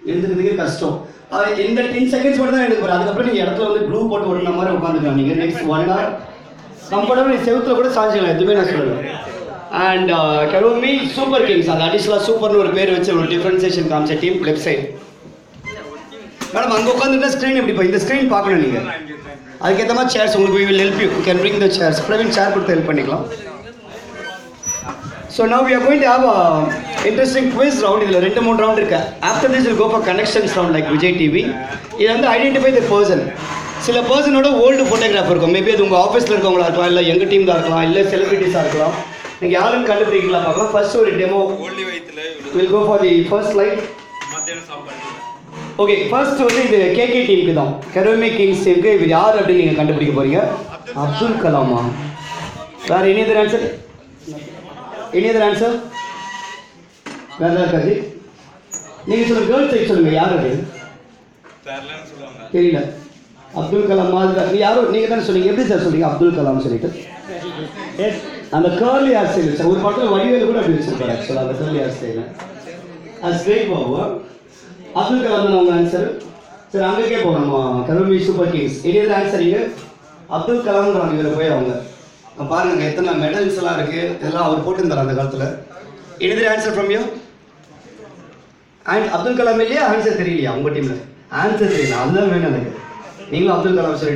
எழுதுறதுக்கே கஷ்டம் அது இந்த டென் செகண்ட்ஸ் மட்டும் தான் எடுக்க போகிறேன் அதுக்கப்புறம் நீங்கள் இடத்துல வந்து ப்ளூ போட்டு ஓடுன மாதிரி உட்காந்துக்கலாம் நீங்கள் நெக்ஸ்ட் ஒன் ஹவர் கம்ஃபர்டபுள் செவுத்துல கூட சாஞ்சிக்கலாம் எதுவுமே நான் சொல்லலை அண்ட் கெரோமி சூப்பர் கிங்ஸ் அது அடிஷனலாக சூப்பர்னு ஒரு பேர் வச்சு ஒரு டிஃப்ரென்சேஷன் காமிச்ச டீம் லெஃப்ட் சைடு மேடம் அங்கே உட்காந்துட்டு ஸ்க்ரீன் எப்படி இப்போ இந்த ஸ்க்ரீன் பார்க்கணும் நீங்கள் அதுக்கேற்ற மாதிரி சேர்ஸ் உங்களுக்கு we will help you can bring the chairs Praveen chair கொடுத்து ஹெல்ப் பண்ணிக்கலாம் so now we are going to have a interesting quiz round இதில் ரெண்டு மூணு ரவுண்ட் இருக்கு after this will go for connections round like Vijay TV இது வந்து identify the person சில பர்சனோட ஓல்டு ஃபோட்டோகிராஃப் இருக்கும் மேபி அது உங்கள் ஆஃபீஸில் இருக்கவங்களா இருக்கலாம் இல்லை எங்கள் டீம் தான் இருக்கலாம் இல்லை செலிபிரிட்டிஸாக இருக்கலாம் நீங்கள் யாருன்னு கண்டுபிடிக்கலாம் பார்க்கலாம் ஃபர்ஸ்ட் ஒரு டெமோ ஓல்டி வயிற்றுல will go for the first light மத்தியானம் சாப்பாடு ஓகே ஃபர்ஸ்ட் வந்து இது கேகே டீமுக்கு தான் கரோமே கிங்ஸ் டீமுக்கு இவர் யார் அப்படின்னு நீங்கள் கண்டுபிடிக்க போறீங்க அப்துல் கலாமா வேற any other answer any other answer வேற ஏதாவது இருக்காது நீங்கள் சொல்லுங்க கேர்ள்ஸ் சைட் சொல்லுங்க யார் அது தெரியலன்னு சொல்லுவாங்க தெரியல அப்துல் கலாம் மாதிரி நீ யாரோ நீங்கள் தானே சொன்னீங்க எப்படி சார் சொன்னீங்க அப்துல் கலாம் சொல்லிட்டு அந்த கேர்லி ஹேர் ஸ்டைல் சார் ஒரு படத்தில் வடிவேலு கூட அப்படி வச்சிருப்பாரு ஆக்சுவலாக அந்த கேர்லி ஹேர் ஸ்டைல் அது ஸ்ட்ரெயிட் பாபு அப்துல் கலாம் தான் உங்கள் ஆன்சர் சரி அங்கேயே போகணுமா கருமி சூப்பர் கிங்ஸ் இனி ஆன்சர் இங்கே அப்துல் கலாம்ங்கிறாங்க இதில் போய் அவங்க அங்க பாருங்க அங்க எத்தனை மெடல்ஸ் எல்லாம் இருக்கு இதெல்லாம் அவர் போட்டுருந்தார் அந்த காலத்தில் இனிதர் answer from you and Abdul Kalam இல்லையா ஆன்சர் தெரியலையா உங்கள் டீமில் ஆன்சர் தெரியல அதுதான் வேணும் எனக்கு நீங்களும் அப்துல் கலாம் சொல்லி